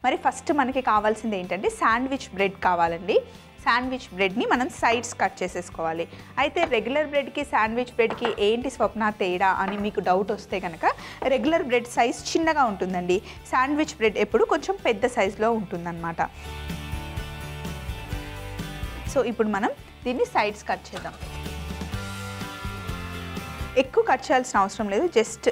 మరి ఫస్ట్ మనకి కావాల్సింది ఏంటంటే శాండ్విచ్ బ్రెడ్ కావాలండి శాండ్విచ్ బ్రెడ్ని మనం సైడ్స్ కట్ చేసేసుకోవాలి అయితే రెగ్యులర్ బ్రెడ్కి శాండ్విచ్ బ్రెడ్కి ఏంటి స్వప్న తేడా అని మీకు డౌట్ వస్తే కనుక రెగ్యులర్ బ్రెడ్ సైజ్ చిన్నగా ఉంటుందండి శాండ్విచ్ బ్రెడ్ ఎప్పుడు కొంచెం పెద్ద సైజులో ఉంటుందన్నమాట సో ఇప్పుడు మనం దీన్ని సైడ్స్ కట్ చేద్దాం ఎక్కువ కట్ చేయాల్సిన అవసరం లేదు జస్ట్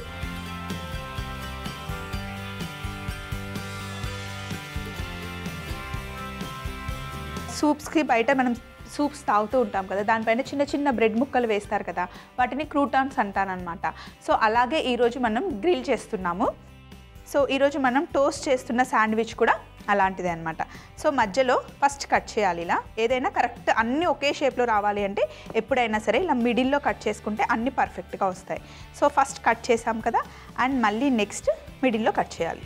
సూప్స్కి బయట మనం సూప్స్ తాగుతూ ఉంటాం కదా దానిపైన చిన్న చిన్న బ్రెడ్ ముక్కలు వేస్తారు కదా వాటిని క్రూటాన్స్ అంటానన్నమాట సో అలాగే ఈరోజు మనం గ్రిల్ చేస్తున్నాము సో ఈరోజు మనం టోస్ట్ చేస్తున్న శాండ్విచ్ కూడా అలాంటిదే అనమాట సో మధ్యలో ఫస్ట్ కట్ చేయాలి ఇలా ఏదైనా కరెక్ట్ అన్నీ ఒకే షేప్లో రావాలి అంటే ఎప్పుడైనా సరే ఇలా మిడిల్లో కట్ చేసుకుంటే అన్నీ పర్ఫెక్ట్గా వస్తాయి సో ఫస్ట్ కట్ చేసాం కదా అండ్ మళ్ళీ నెక్స్ట్ మిడిల్లో కట్ చేయాలి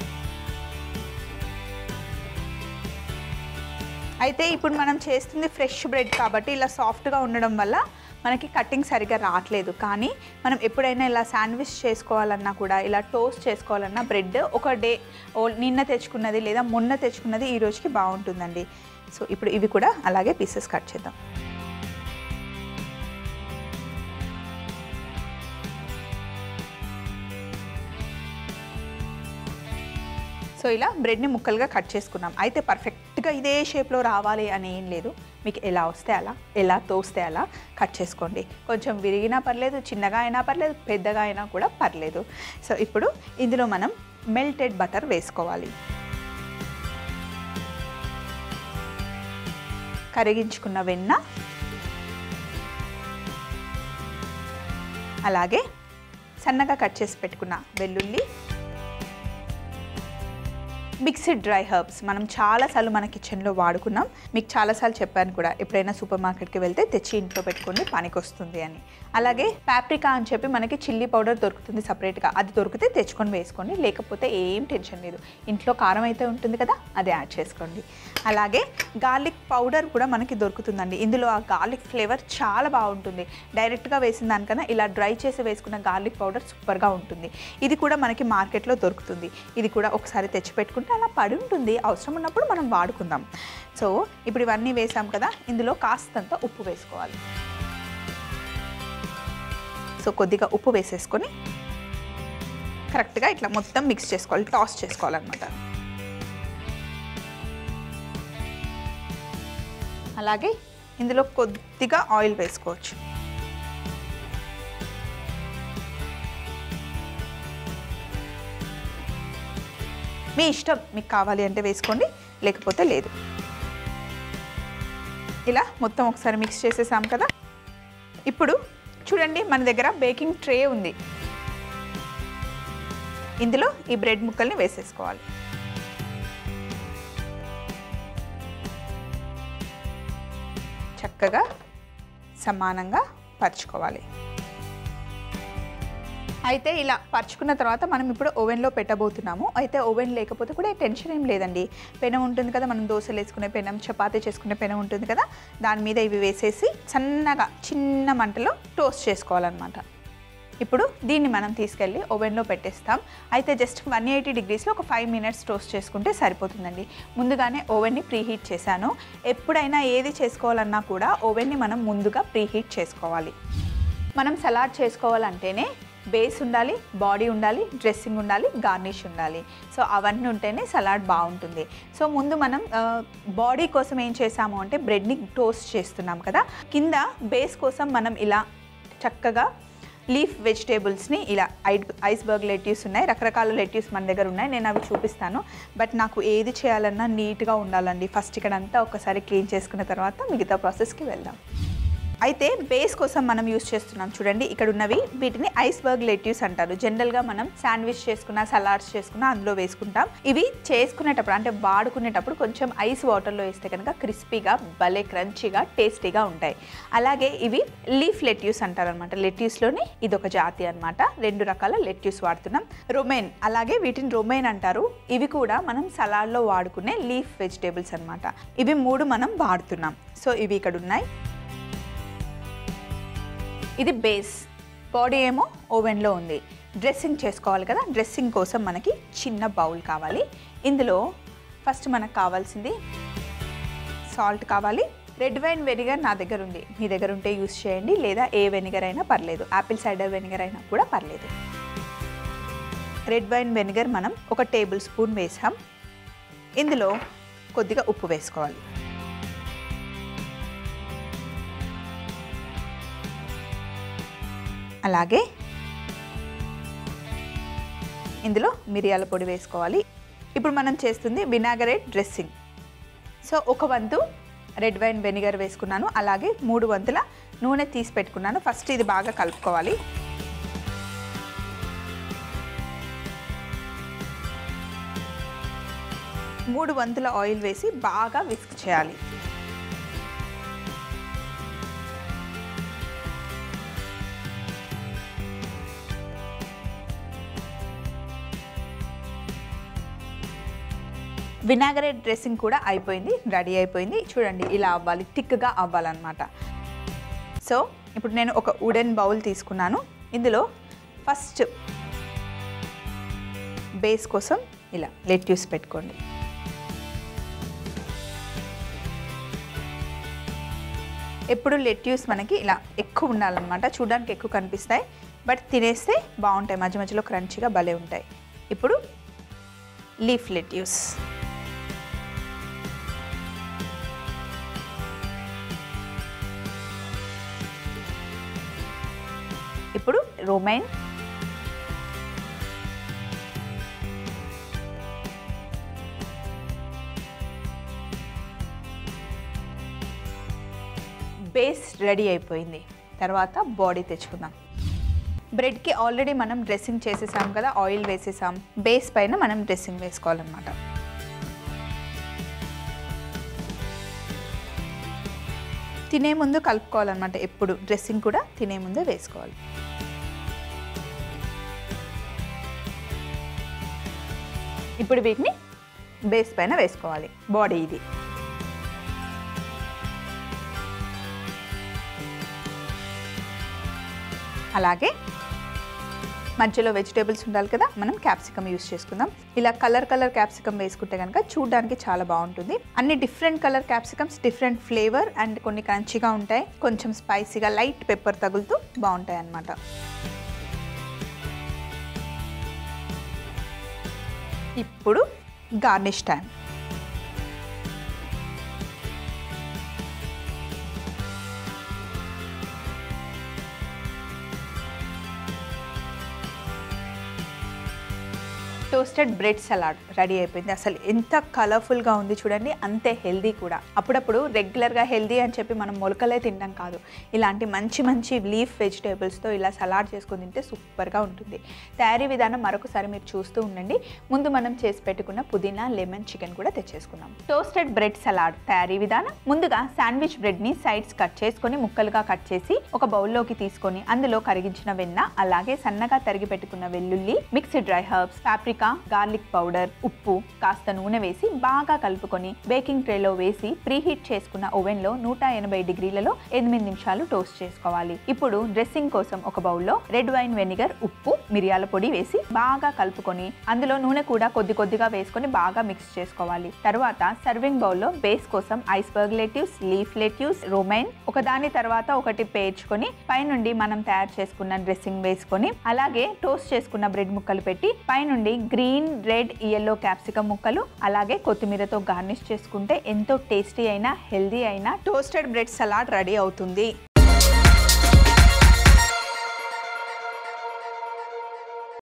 అయితే ఇప్పుడు మనం చేస్తుంది ఫ్రెష్ బ్రెడ్ కాబట్టి ఇలా సాఫ్ట్గా ఉండడం వల్ల మనకి కటింగ్ సరిగ్గా రావట్లేదు కానీ మనం ఎప్పుడైనా ఇలా శాండ్విచ్ చేసుకోవాలన్నా కూడా ఇలా టోస్ట్ చేసుకోవాలన్నా బ్రెడ్ ఒక డే ఓ నిన్న తెచ్చుకున్నది లేదా మొన్న తెచ్చుకున్నది ఈ రోజుకి బాగుంటుందండి సో ఇప్పుడు ఇవి కూడా అలాగే పీసెస్ కట్ చేద్దాం సో ఇలా బ్రెడ్ని ముక్కలుగా కట్ చేసుకున్నాం అయితే పర్ఫెక్ట్గా ఇదే షేప్లో రావాలి అని ఏం లేదు మీకు ఎలా వస్తే అలా ఎలా తోస్తే అలా కట్ చేసుకోండి కొంచెం విరిగినా పర్లేదు చిన్నగా అయినా పర్లేదు పెద్దగా అయినా కూడా పర్లేదు సో ఇప్పుడు ఇందులో మనం మెల్టెడ్ బటర్ వేసుకోవాలి కరిగించుకున్న వెన్న అలాగే సన్నగా కట్ చేసి పెట్టుకున్న వెల్లుల్లి మిక్స్డ్ డ్రై హర్బ్స్ మనం చాలాసార్లు మన కిచెన్లో వాడుకున్నాం మీకు చాలాసార్లు చెప్పాను కూడా ఎప్పుడైనా సూపర్ మార్కెట్కి వెళ్తే తెచ్చి ఇంట్లో పెట్టుకోండి పనికి వస్తుంది అని అలాగే పాప్రికా అని చెప్పి మనకి చిల్లీ పౌడర్ దొరుకుతుంది సపరేట్గా అది దొరికితే తెచ్చుకొని వేసుకోండి లేకపోతే ఏం టెన్షన్ లేదు ఇంట్లో కారం అయితే ఉంటుంది కదా అది యాడ్ చేసుకోండి అలాగే గార్లిక్ పౌడర్ కూడా మనకి దొరుకుతుందండి ఇందులో ఆ గార్లిక్ ఫ్లేవర్ చాలా బాగుంటుంది డైరెక్ట్గా వేసిన దానికన్నా ఇలా డ్రై చేసి వేసుకున్న గార్లిక్ పౌడర్ సూపర్గా ఉంటుంది ఇది కూడా మనకి మార్కెట్లో దొరుకుతుంది ఇది కూడా ఒకసారి తెచ్చి పెట్టుకుంటే అలా పడి ఉంటుంది అవసరం ఉన్నప్పుడు మనం వాడుకుందాం సో ఇప్పుడు ఇవన్నీ వేసాం కదా ఇందులో కాస్తంత ఉప్పు వేసుకోవాలి సో కొద్దిగా ఉప్పు వేసేసుకొని కరెక్ట్గా ఇట్లా మొత్తం మిక్స్ చేసుకోవాలి టాస్ చేసుకోవాలన్నమాట అలాగే ఇందులో కొద్దిగా ఆయిల్ వేసుకోవచ్చు మీ ఇష్టం మీకు కావాలి అంటే వేసుకోండి లేకపోతే లేదు ఇలా మొత్తం ఒకసారి మిక్స్ చేసేసాం కదా ఇప్పుడు చూడండి మన దగ్గర బేకింగ్ ట్రే ఉంది ఇందులో ఈ బ్రెడ్ ముక్కల్ని వేసేసుకోవాలి చక్కగా సమానంగా పరుచుకోవాలి అయితే ఇలా పరుచుకున్న తర్వాత మనం ఇప్పుడు ఓవెన్లో పెట్టబోతున్నాము అయితే ఓవెన్ లేకపోతే కూడా టెన్షన్ ఏం లేదండి పెనం ఉంటుంది కదా మనం దోశలు వేసుకునే పెనం చపాతీ చేసుకునే పెనం ఉంటుంది కదా దాని మీద ఇవి వేసేసి సన్నగా చిన్న మంటలో టోస్ట్ చేసుకోవాలన్నమాట ఇప్పుడు దీన్ని మనం తీసుకెళ్ళి ఓవెన్లో పెట్టేస్తాం అయితే జస్ట్ వన్ ఎయిటీ డిగ్రీస్లో ఒక ఫైవ్ మినిట్స్ టోస్ట్ చేసుకుంటే సరిపోతుందండి ముందుగానే ఓవెన్ని ప్రీహీట్ చేశాను ఎప్పుడైనా ఏది చేసుకోవాలన్నా కూడా ఓవెన్ని మనం ముందుగా ప్రీహీట్ చేసుకోవాలి మనం సలాడ్ చేసుకోవాలంటేనే బేస్ ఉండాలి బాడీ ఉండాలి డ్రెస్సింగ్ ఉండాలి గార్నిష్ ఉండాలి సో అవన్నీ ఉంటేనే సలాడ్ బాగుంటుంది సో ముందు మనం బాడీ కోసం ఏం చేసాము అంటే బ్రెడ్ని టోస్ట్ చేస్తున్నాం కదా కింద బేస్ కోసం మనం ఇలా చక్కగా లీఫ్ వెజిటేబుల్స్ని ఇలా ఐడ్ ఐస్బర్గ్ లెట్యూస్ ఉన్నాయి రకరకాల లెట్యూస్ మన దగ్గర ఉన్నాయి నేను అవి చూపిస్తాను బట్ నాకు ఏది చేయాలన్నా నీట్గా ఉండాలండి ఫస్ట్ ఇక్కడ అంతా ఒకసారి క్లీన్ చేసుకున్న తర్వాత మిగతా ప్రాసెస్కి వెళ్దాం అయితే బేస్ కోసం మనం యూస్ చేస్తున్నాం చూడండి ఇక్కడ ఉన్నవి వీటిని ఐస్బర్గ్ లెట్యూస్ అంటారు జనరల్గా మనం శాండ్విచ్ చేసుకున్న సలాడ్స్ చేసుకున్న అందులో వేసుకుంటాం ఇవి చేసుకునేటప్పుడు అంటే వాడుకునేటప్పుడు కొంచెం ఐస్ వాటర్లో వేస్తే కనుక క్రిస్పీగా భలే క్రంచీగా టేస్టీగా ఉంటాయి అలాగే ఇవి లీఫ్ లెట్యూస్ అంటారు అనమాట లెట్యూస్లోని ఇది ఒక జాతి అనమాట రెండు రకాల లెట్యూస్ వాడుతున్నాం రొమైన్ అలాగే వీటిని రొమైన్ అంటారు ఇవి కూడా మనం సలాడ్లో వాడుకునే లీఫ్ వెజిటేబుల్స్ అనమాట ఇవి మూడు మనం వాడుతున్నాం సో ఇవి ఇక్కడ ఉన్నాయి ఇది బేస్ బాడీ ఏమో ఓవెన్లో ఉంది డ్రెస్సింగ్ చేసుకోవాలి కదా డ్రెస్సింగ్ కోసం మనకి చిన్న బౌల్ కావాలి ఇందులో ఫస్ట్ మనకు కావాల్సింది సాల్ట్ కావాలి రెడ్ వైన్ వెనిగర్ నా దగ్గర ఉంది మీ దగ్గర ఉంటే యూస్ చేయండి లేదా ఏ వెనిగర్ అయినా పర్లేదు యాపిల్ సైడర్ వెనిగర్ అయినా కూడా పర్లేదు రెడ్ వైన్ వెనిగర్ మనం ఒక టేబుల్ స్పూన్ వేసాం ఇందులో కొద్దిగా ఉప్పు వేసుకోవాలి అలాగే ఇందులో మిరియాల పొడి వేసుకోవాలి ఇప్పుడు మనం చేస్తుంది వినాగరేట్ డ్రెస్సింగ్ సో ఒక వంతు రెడ్ వైన్ వెనిగర్ వేసుకున్నాను అలాగే మూడు వంతుల నూనె తీసి పెట్టుకున్నాను ఫస్ట్ ఇది బాగా కలుపుకోవాలి మూడు వంతుల ఆయిల్ వేసి బాగా విస్క్ చేయాలి వినాగరేట్ డ్రెస్సింగ్ కూడా అయిపోయింది రెడీ అయిపోయింది చూడండి ఇలా అవ్వాలి థిక్గా అవ్వాలన్నమాట సో ఇప్పుడు నేను ఒక వుడెన్ బౌల్ తీసుకున్నాను ఇందులో ఫస్ట్ బేస్ కోసం ఇలా లెట్యూస్ పెట్టుకోండి ఎప్పుడు లెట్యూస్ మనకి ఇలా ఎక్కువ ఉండాలన్నమాట చూడడానికి ఎక్కువ కనిపిస్తాయి బట్ తినేస్తే బాగుంటాయి మధ్య మధ్యలో క్రంచిగా భలే ఉంటాయి ఇప్పుడు లీఫ్ లెట్యూస్ ఇప్పుడు రోమైన్ బేస్ రెడీ అయిపోయింది తర్వాత బాడీ తెచ్చుకుందాం బ్రెడ్కి ఆల్రెడీ మనం డ్రెస్సింగ్ చేసేసాం కదా ఆయిల్ వేసేసాం బేస్ పైన మనం డ్రెస్సింగ్ వేసుకోవాలన్నమాట తినే ముందు కలుపుకోవాలన్నమాట ఎప్పుడు డ్రెస్సింగ్ కూడా తినే ముందే వేసుకోవాలి ఇప్పుడు వీటిని బేస్ పైన వేసుకోవాలి బాడీ ఇది అలాగే మధ్యలో వెజిటేబుల్స్ ఉండాలి కదా మనం క్యాప్సికమ్ యూస్ చేసుకుందాం ఇలా కలర్ కలర్ క్యాప్సికమ్ వేసుకుంటే కనుక చూడడానికి చాలా బాగుంటుంది అన్ని different colour capsicums different flavour and కొన్ని క్రంచిగా ఉంటాయి కొంచెం స్పైసీగా లైట్ పెప్పర్ తగులుతూ బాగుంటాయి అన్నమాట ఇప్పుడు garnish time toasted bread salad ready అయిపోయింది అసలు ఎంత కలర్ఫుల్గా ఉంది చూడండి అంతే హెల్దీ కూడా అప్పుడప్పుడు రెగ్యులర్గా హెల్దీ అని చెప్పి మనం మొలకలే తినడం కాదు ఇలాంటి మంచి మంచి లీఫ్ వెజిటేబుల్స్తో ఇలా సలాడ్ చేసుకొని తింటే సూపర్గా ఉంటుంది తయారీ విధానం మరొకసారి మీరు చూస్తూ ఉండండి ముందు మనం చేసి పెట్టుకున్న పుదీనా లెమన్ చికెన్ కూడా తెచ్చేసుకున్నాం టోస్టెడ్ బ్రెడ్ సలాడ్ తయారీ విధానం ముందుగా శాండ్విచ్ బ్రెడ్ని సైడ్స్ కట్ చేసుకొని ముక్కలుగా కట్ చేసి ఒక బౌల్లోకి తీసుకొని అందులో కరిగించిన వెన్న అలాగే సన్నగా తరిగి పెట్టుకున్న వెల్లుల్లి mixed dry herbs paprika garlic powder ఉప్పు కాస్త నూనె వేసి బాగా కలుపుకొని బేకింగ్ ట్రేలో వేసి ప్రీహీట్ చేసుకున్న ఓవెన్ లో నూట ఎనభై డిగ్రీలలో ఎనిమిది నిమిషాలు టోస్ట్ చేసుకోవాలి ఇప్పుడు డ్రెస్సింగ్ కోసం ఒక బౌల్లో రెడ్ వైన్ వెనిగర్ ఉప్పు మిరియాల పొడి వేసి బాగా కలుపుకొని అందులో నూనె కూడా కొద్ది కొద్దిగా వేసుకొని బాగా మిక్స్ చేసుకోవాలి తర్వాత సర్వింగ్ బౌల్లో బేస్ కోసం iceberg lettuce leaf lettuce romaine ఒకదాని తర్వాత ఒకటి పేర్చుకొని పైనుండి మనం తయారు చేసుకున్న డ్రెస్సింగ్ వేసుకొని అలాగే టోస్ట్ చేసుకున్న బ్రెడ్ ముక్కలు పెట్టి పైనుండి గ్రీన్ రెడ్ ఎల్లో క్యాప్సికమ్ ముక్కలు అలాగే కొత్తిమీరతో గార్నిష్ చేసుకుంటే ఎంతో టేస్టీ అయినా హెల్దీ అయినా టోస్టెడ్ బ్రెడ్ సలాడ్ రెడీ అవుతుంది